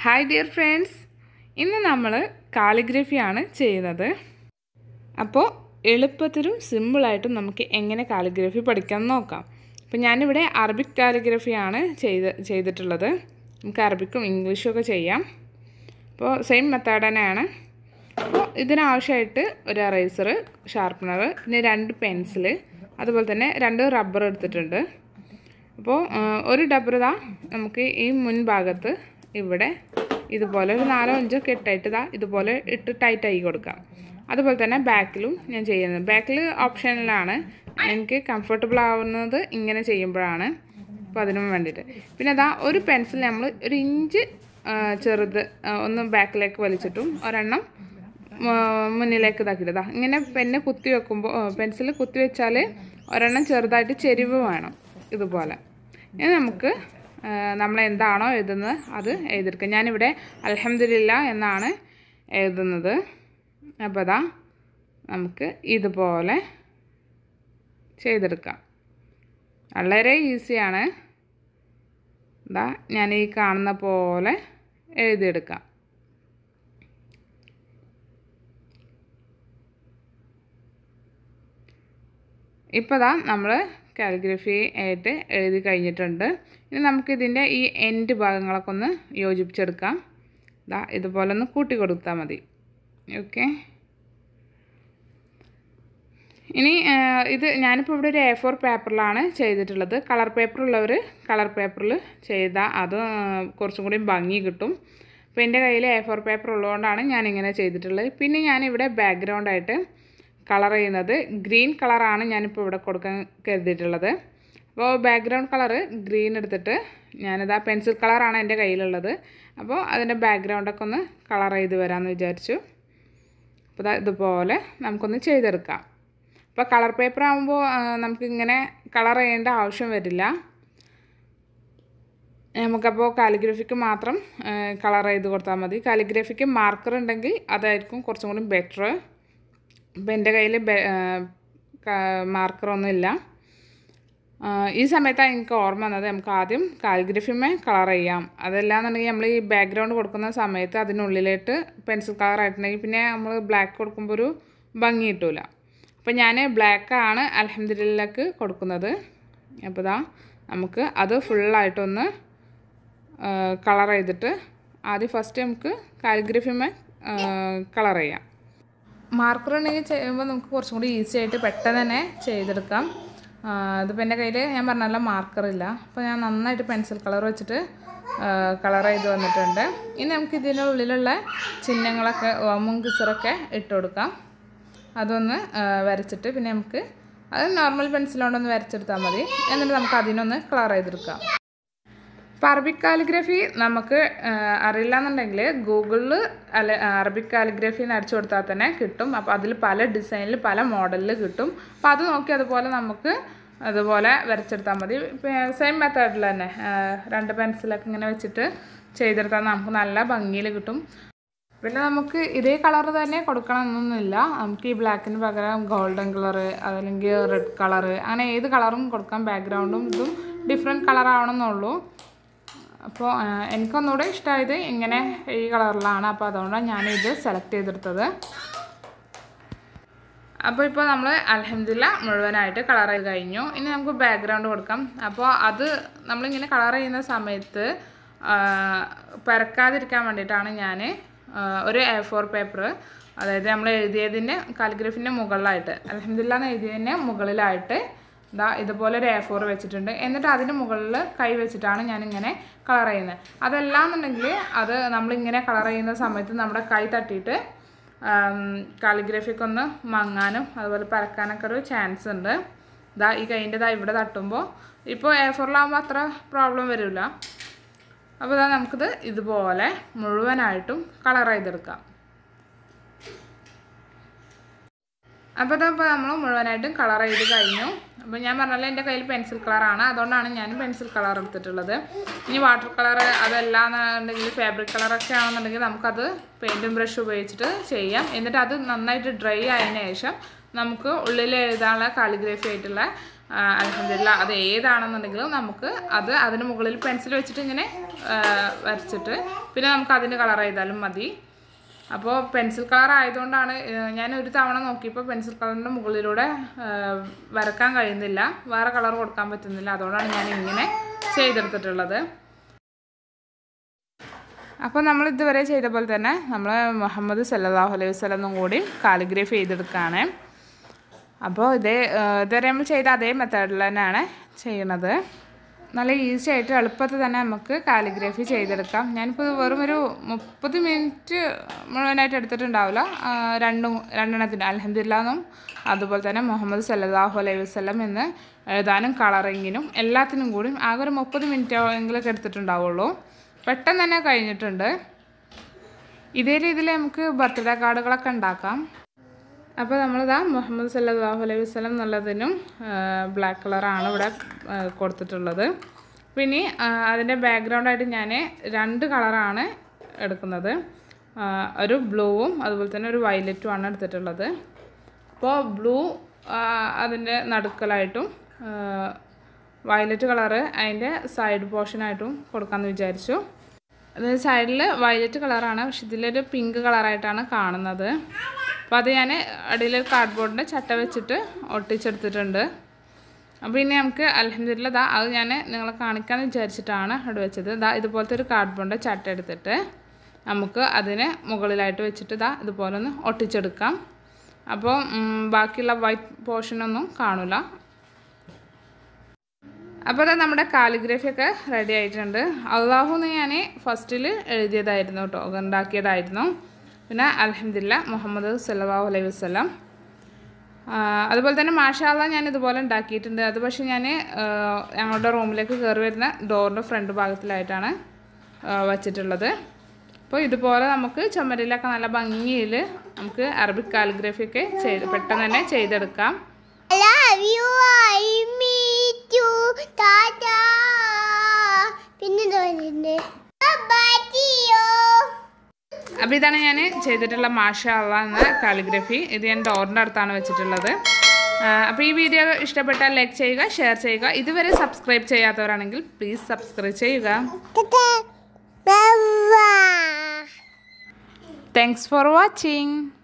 Hi dear friends ഇന്ന് നമ്മൾ കാലിഗ്രഫിയാണ് ചെയ്യുന്നത് അപ്പോൾ എളുപ്പത്തിലും സിമ്പിളായിട്ടും നമുക്ക് എങ്ങനെ കാലിഗ്രഫി പഠിക്കാൻ നോക്കാം അപ്പോൾ ഞാനിവിടെ അറബിക് കാലിഗ്രഫിയാണ് ചെയ്ത് ചെയ്തിട്ടുള്ളത് നമുക്ക് അറബിക്കും ഇംഗ്ലീഷും ഒക്കെ ചെയ്യാം അപ്പോൾ സെയിം മെത്തേഡ് തന്നെയാണ് അപ്പോൾ ഇതിനാവശ്യമായിട്ട് ഒരു എറേസർ ഷാർപ്പനർ പിന്നെ രണ്ട് പെൻസില് അതുപോലെ തന്നെ രണ്ട് റബ്ബർ എടുത്തിട്ടുണ്ട് അപ്പോൾ ഒരു ഡബ്ബർ ഇതാ നമുക്ക് ഈ മുൻഭാഗത്ത് ഇവിടെ ഇതുപോലെ ഒരു നാലോ അഞ്ചോ കെട്ടായിട്ട് ഇതാ ഇതുപോലെ ഇട്ട് ടൈറ്റ് ആക്കി കൊടുക്കാം അതുപോലെ തന്നെ ബാക്കിലും ഞാൻ ചെയ്യുന്നത് ബാക്കിൽ ഓപ്ഷനിലാണ് എനിക്ക് കംഫർട്ടബിൾ ആവുന്നത് ഇങ്ങനെ ചെയ്യുമ്പോഴാണ് അപ്പോൾ അതിനും വേണ്ടിയിട്ട് പിന്നെ അതാ ഒരു പെൻസിൽ നമ്മൾ ഒരു ഇഞ്ച് ചെറുത് ഒന്ന് ബാക്കിലേക്ക് വലിച്ചിട്ടും ഒരെണ്ണം മുന്നിലേക്ക് ഇതാക്കിയിട്ട് ഇതാ ഇങ്ങനെ പെന്ന് കുത്തി വെക്കുമ്പോൾ പെൻസിൽ കുത്തി വെച്ചാൽ ഒരെണ്ണം ചെറുതായിട്ട് ചെരിവ് വേണം ഇതുപോലെ ഇനി നമുക്ക് നമ്മൾ എന്താണോ എഴുതുന്നത് അത് എഴുതിയെടുക്കുക ഞാനിവിടെ അലഹമില്ല എന്നാണ് എഴുതുന്നത് അപ്പോൾ അതാ നമുക്ക് ഇതുപോലെ ചെയ്തെടുക്കാം വളരെ ഈസിയാണ് ഇതാ ഞാൻ ഈ കാണുന്ന പോലെ എഴുതിയെടുക്കാം ഇപ്പോൾ ദാ നമ്മൾ കാലിഗ്രഫി ആയിട്ട് എഴുതി കഴിഞ്ഞിട്ടുണ്ട് ഇനി നമുക്കിതിൻ്റെ ഈ എൻഡ് ഭാഗങ്ങളൊക്കെ ഒന്ന് യോജിപ്പിച്ചെടുക്കാം ദാ ഇതുപോലെ ഒന്ന് കൂട്ടി കൊടുത്താൽ മതി ഓക്കെ ഇനി ഇത് ഞാനിപ്പോൾ ഇവിടെ ഒരു എ ഫോർ പേപ്പറിലാണ് ചെയ്തിട്ടുള്ളത് കളർ പേപ്പർ ഉള്ളവർ കളർ പേപ്പറിൽ ചെയ്താൽ അത് കുറച്ചും കൂടി ഭംഗി കിട്ടും അപ്പോൾ എൻ്റെ കയ്യിൽ എ ഫോർ പേപ്പർ ഉള്ളതുകൊണ്ടാണ് ഞാനിങ്ങനെ ചെയ്തിട്ടുള്ളത് പിന്നെ ഞാനിവിടെ ബാക്ക്ഗ്രൗണ്ടായിട്ട് കളർ ചെയ്യുന്നത് ഗ്രീൻ കളറാണ് ഞാനിപ്പോൾ ഇവിടെ കൊടുക്കാൻ കരുതിയിട്ടുള്ളത് അപ്പോൾ ബാക്ക്ഗ്രൗണ്ട് കളറ് ഗ്രീൻ എടുത്തിട്ട് ഞാനിതാ പെൻസിൽ കളറാണ് എൻ്റെ കയ്യിലുള്ളത് അപ്പോൾ അതിൻ്റെ ബാക്ക്ഗ്രൗണ്ടൊക്കെ ഒന്ന് കളർ ചെയ്ത് വരാമെന്ന് വിചാരിച്ചു അപ്പോൾ ഇതുപോലെ നമുക്കൊന്ന് ചെയ്തെടുക്കാം അപ്പോൾ കളർ പേപ്പർ ആകുമ്പോൾ നമുക്കിങ്ങനെ കളർ ചെയ്യേണ്ട ആവശ്യം വരില്ല നമുക്കപ്പോൾ കാലിഗ്രഫിക്ക് മാത്രം കളർ ചെയ്ത് കൊടുത്താൽ മതി കാലിഗ്രഫിക്ക് മാർക്കർ ഉണ്ടെങ്കിൽ അതായിരിക്കും കുറച്ചും കൂടി ബെറ്റർ ഇപ്പം എൻ്റെ കയ്യിൽ മാർക്കറൊന്നുമില്ല ഈ സമയത്താണ് എനിക്ക് ഓർമ്മ വന്നത് നമുക്ക് ആദ്യം കാലിഗ്രഫിമേ കളർ ചെയ്യാം അതല്ലാന്നുണ്ടെങ്കിൽ നമ്മൾ ഈ ബാക്ക്ഗ്രൗണ്ട് കൊടുക്കുന്ന സമയത്ത് അതിനുള്ളിലേക്ക് പെൻസിൽ കളർ ആയിട്ടുണ്ടെങ്കിൽ പിന്നെ നമ്മൾ ബ്ലാക്ക് കൊടുക്കുമ്പോൾ ഒരു ഭംഗി കിട്ടില്ല അപ്പോൾ ഞാൻ ബ്ലാക്കാണ് അലഹമ്മദില്ലക്ക് കൊടുക്കുന്നത് അപ്പോൾ ഇതാ നമുക്ക് അത് ഫുള്ളായിട്ടൊന്ന് കളർ ചെയ്തിട്ട് ആദ്യം ഫസ്റ്റ് നമുക്ക് കാലിഗ്രഫിമേ കളർ ചെയ്യാം മാർക്കർ ഉണ്ടെങ്കിൽ ചെയ്യുമ്പോൾ നമുക്ക് കുറച്ചും കൂടി ഈസി ആയിട്ട് പെട്ടെന്ന് തന്നെ ചെയ്തെടുക്കാം ഇതിപ്പോൾ എൻ്റെ കയ്യിൽ ഞാൻ പറഞ്ഞല്ലോ മാർക്കറില്ല അപ്പോൾ ഞാൻ നന്നായിട്ട് പെൻസിൽ കളർ വെച്ചിട്ട് കളർ ചെയ്ത് വന്നിട്ടുണ്ട് ഇനി നമുക്ക് ഇതിനുള്ളിലുള്ള ചിഹ്നങ്ങളൊക്കെ ഓമും കിസറൊക്കെ ഇട്ട് കൊടുക്കാം അതൊന്ന് വരച്ചിട്ട് പിന്നെ നമുക്ക് അത് നോർമൽ പെൻസിലുകൊണ്ടൊന്ന് വരച്ചെടുത്താൽ മതി എന്നിട്ട് നമുക്ക് അതിനൊന്ന് കളർ ചെയ്തെടുക്കാം ഇപ്പോൾ അറബിക് കാലിഗ്രഫി നമുക്ക് അറിയില്ല എന്നുണ്ടെങ്കിൽ ഗൂഗിളിൽ അല്ല അറബിക് കാലിഗ്രഫി എന്ന് അടിച്ചു കൊടുത്താൽ തന്നെ കിട്ടും അപ്പോൾ അതിൽ പല ഡിസൈനിൽ പല മോഡലിൽ കിട്ടും അപ്പോൾ അത് നോക്കി അതുപോലെ നമുക്ക് അതുപോലെ വരച്ചെടുത്താൽ മതി സെയിം മെത്തേഡിൽ തന്നെ രണ്ട് പെൻസിലൊക്കെ ഇങ്ങനെ വെച്ചിട്ട് ചെയ്തെടുത്താൽ നമുക്ക് നല്ല ഭംഗിയിൽ കിട്ടും പിന്നെ നമുക്ക് ഇതേ കളർ തന്നെ കൊടുക്കണം എന്നൊന്നുമില്ല നമുക്ക് ഈ ബ്ലാക്കിന് പകരം ഗോൾഡൻ കളറ് അതല്ലെങ്കിൽ റെഡ് കളറ് അങ്ങനെ ഏത് കളറും കൊടുക്കാം ബാക്ക്ഗ്രൗണ്ടും ഇതും ഡിഫറെൻറ്റ് കളർ ആവണമെന്നുള്ളൂ അപ്പോൾ എനിക്കൊന്നുകൂടെ ഇഷ്ടമായത് ഇങ്ങനെ ഈ കളറിലാണ് അപ്പോൾ അതുകൊണ്ടാണ് ഞാനിത് സെലക്ട് ചെയ്തെടുത്തത് അപ്പോൾ ഇപ്പോൾ നമ്മൾ അലഹമില്ല മുഴുവനായിട്ട് കളർ ചെയ്ത് കഴിഞ്ഞു ഇനി നമുക്ക് ബാക്ക്ഗ്രൗണ്ട് കൊടുക്കാം അപ്പോൾ അത് നമ്മളിങ്ങനെ കളർ ചെയ്യുന്ന സമയത്ത് പരക്കാതിരിക്കാൻ വേണ്ടിയിട്ടാണ് ഞാൻ ഒരു എ ഫോർ പേപ്പർ അതായത് നമ്മൾ എഴുതിയതിൻ്റെ കാലിഗ്രഫിൻ്റെ മുകളിലായിട്ട് അലഹമില്ല എന്ന് എഴുതിയതിൻ്റെ മുകളിലായിട്ട് ഇതാ ഇതുപോലെ ഒരു എ ഫോർ വെച്ചിട്ടുണ്ട് എന്നിട്ട് അതിന് മുകളിൽ കൈ വെച്ചിട്ടാണ് ഞാനിങ്ങനെ കളർ ചെയ്യുന്നത് അതല്ലാന്നുണ്ടെങ്കിൽ അത് നമ്മളിങ്ങനെ കളർ ചെയ്യുന്ന സമയത്ത് നമ്മുടെ കൈ തട്ടിയിട്ട് കാലിഗ്രഫിക്ക് ഒന്ന് മങ്ങാനും അതുപോലെ പരക്കാനൊക്കെ ഒരു ചാൻസ് ഉണ്ട് ഇതാ ഈ കൈൻ്റെ ഇതാ ഇവിടെ തട്ടുമ്പോൾ ഇപ്പോൾ എ ഫോറിലാകുമ്പോൾ അത്ര പ്രോബ്ലം വരില്ല അപ്പോൾ ഇതാ നമുക്കിത് ഇതുപോലെ മുഴുവനായിട്ടും കളർ ചെയ്തെടുക്കാം അപ്പോൾ ഇതപ്പോൾ നമ്മൾ മുഴുവനായിട്ടും കളർ ചെയ്ത് കഴിഞ്ഞു അപ്പോൾ ഞാൻ പറഞ്ഞല്ലോ എൻ്റെ കയ്യിൽ പെൻസിൽ കളറാണ് അതുകൊണ്ടാണ് ഞാൻ പെൻസിൽ കളർ എടുത്തിട്ടുള്ളത് ഇനി വാട്ടർ കളർ അതല്ലാന്നുണ്ടെങ്കിൽ ഫാബ്രിക് കളറൊക്കെ ആണെന്നുണ്ടെങ്കിൽ നമുക്കത് പെയിൻറ്റും ബ്രഷ് ഉപയോഗിച്ചിട്ട് ചെയ്യാം എന്നിട്ട് അത് നന്നായിട്ട് ഡ്രൈ ആയതിനു ശേഷം നമുക്ക് ഉള്ളിൽ എഴുതാനുള്ള കാലിഗ്രഫി ആയിട്ടുള്ള അലഹമില്ല അത് ഏതാണെന്നുണ്ടെങ്കിലും നമുക്ക് അത് അതിന് മുകളിൽ പെൻസിൽ വെച്ചിട്ട് ഇങ്ങനെ ആ, വരച്ചിട്ട് പിന്നെ നമുക്ക് അതിന് കളർ ചെയ്താലും മതി അപ്പോൾ പെൻസിൽ കളർ ആയതുകൊണ്ടാണ് ഏഹ്, ഞാൻ ഒരു തവണ നോക്കിയപ്പോൾ പെൻസിൽ കളറിൻ്റെ മുകളിലൂടെ ഏഹ്, വരക്കാൻ കഴിയുന്നില്ല വേറെ കളർ കൊടുക്കാൻ പറ്റുന്നില്ല അതുകൊണ്ടാണ് ഞാൻ ഇങ്ങനെ ചെയ്തെടുത്തിട്ടുള്ളത് അപ്പോൾ നമ്മൾ ഇതുവരെ ചെയ്ത പോലെ തന്നെ നമ്മൾ മുഹമ്മദ് സല്ലല്ലാഹു അലൈഹി വസല്ലം കൂടി കാലിഗ്രഫി ചെയ്തെടുക്കുകയാണ് അപ്പോൾ ഇതേ ഏഹ്, ഇതുവരെ നമ്മൾ ചെയ്ത അതേ മെത്തേഡിൽ തന്നെയാണ് ചെയ്യണത് നല്ല ഈസി ആയിട്ട് എളുപ്പത്തിൽ തന്നെ നമുക്ക് കാലിഗ്രഫി ചെയ്തെടുക്കാം ഞാനിപ്പോൾ ഇത് വെറും ഒരു മുപ്പത് മിനിറ്റ് മുഴുവനായിട്ട് എടുത്തിട്ടുണ്ടാവില്ല ആ, രണ്ടും രണ്ടെണ്ണത്തിന് അലഹദില്ലാന്നും അതുപോലെ തന്നെ മുഹമ്മദ് സല്ലല്ലാഹു അലൈഹി വസല്ലം എന്ന് എഴുതാനും കളറിങ്ങിനും എല്ലാത്തിനും കൂടി ആകെ ഒരു മുപ്പത് മിനിറ്റ് എങ്കിലൊക്കെ എടുത്തിട്ടുണ്ടാവുള്ളൂ പെട്ടെന്ന് തന്നെ കഴിഞ്ഞിട്ടുണ്ട് ഇതേ രീതിയിൽ നമുക്ക് ബർത്ത്ഡേ കാർഡുകളൊക്കെ ഉണ്ടാക്കാം അപ്പോൾ നമ്മളിതാ മുഹമ്മദ് സല്ലല്ലാഹു അലൈഹി വസല്ലം എന്നുള്ളതിനും ബ്ലാക്ക് കളറാണ് ഇവിടെ ആ, കൊടുത്തിട്ടുള്ളത് പിന്നെ ആ, അതിൻ്റെ ബാക്ക്ഗ്രൗണ്ടായിട്ട് ഞാൻ രണ്ട് കളറാണ് എടുക്കുന്നത് ആ, ഒരു ബ്ലൂവും അതുപോലെ തന്നെ ഒരു വയലറ്റും ആണ് എടുത്തിട്ടുള്ളത് അപ്പോൾ ബ്ലൂ അതിൻ്റെ നടുക്കലായിട്ടും വയലറ്റ് കളറ് അതിൻ്റെ സൈഡ് പോർഷനായിട്ടും കൊടുക്കാമെന്ന് വിചാരിച്ചു അത് സൈഡിൽ വയലറ്റ് കളറാണ് പക്ഷെ ഇതിലൊരു പിങ്ക് കളറായിട്ടാണ് കാണുന്നത് അപ്പോൾ അത് ഞാൻ അടിയിൽ കാർഡ്ബോർഡിൻ്റെ ചട്ട വെച്ചിട്ട് ഒട്ടിച്ചെടുത്തിട്ടുണ്ട് അപ്പോൾ ഇനി നമുക്ക് അലഹമില്ല ദാ അത് ഞാൻ നിങ്ങളെ കാണിക്കാമെന്ന് വിചാരിച്ചിട്ടാണ് അവിടെ വെച്ചത് ദാ ഇതുപോലത്തെ ഒരു കാർഡ്ബോർഡിൻ്റെ ചട്ട എടുത്തിട്ട് നമുക്ക് അതിന് മുകളിലായിട്ട് വെച്ചിട്ട് ദാ ഇതുപോലെ ഒന്ന് ഒട്ടിച്ചെടുക്കാം അപ്പോൾ ഉം, ബാക്കിയുള്ള വൈറ്റ് പോർഷനൊന്നും കാണില്ല അപ്പോൾ അത് നമ്മുടെ കാലിഗ്രഫി ഒക്കെ റെഡി ആയിട്ടുണ്ട് അള്ളാഹു എന്ന് ഞാൻ ഫസ്റ്റിൽ എഴുതിയതായിരുന്നു കേട്ടോ ഉണ്ടാക്കിയതായിരുന്നു പിന്നെ അലഹമില്ല മുഹമ്മദ് സല്ലല്ലാഹു അലൈഹി വസ്ലം അതുപോലെ തന്നെ മാഷാല്ല ഞാൻ ഇതുപോലെ ഉണ്ടാക്കിയിട്ടുണ്ട് അത് പക്ഷേ ഞാൻ ഞങ്ങളുടെ റൂമിലേക്ക് കയറി വരുന്ന ഡോറിൻ്റെ ഫ്രണ്ട് ഭാഗത്തിലായിട്ടാണ് ആ, വച്ചിട്ടുള്ളത് അപ്പോൾ ഇതുപോലെ നമുക്ക് ചുമരിലൊക്കെ നല്ല ഭംഗിയിൽ നമുക്ക് അറബിക് കാലിഗ്രഫി ഒക്കെ ചെയ്ത് പെട്ടെന്ന് തന്നെ ചെയ്തെടുക്കാം I love you. I meet you. Tata. പിന്നെ തോന്നുന്നുണ്ട് ബൈറ്റിയോ അപ്പോൾ ഇതാണ് ഞാൻ ചെയ്തിട്ടുള്ള മാഷ അള്ള എന്ന കാലിഗ്രഫി ഇത് ഞാൻ ഡോറിൻ്റെ അടുത്താണ് വെച്ചിട്ടുള്ളത് അപ്പോൾ ഈ വീഡിയോ ഇഷ്ടപ്പെട്ടാൽ ലൈക്ക് ചെയ്യുക ഷെയർ ചെയ്യുക ഇതുവരെ സബ്സ്ക്രൈബ് ചെയ്യാത്തവരാണെങ്കിൽ പ്ലീസ് സബ്സ്ക്രൈബ് ചെയ്യുക ബൈ താങ്ക്സ് ഫോർ വാച്ചിങ്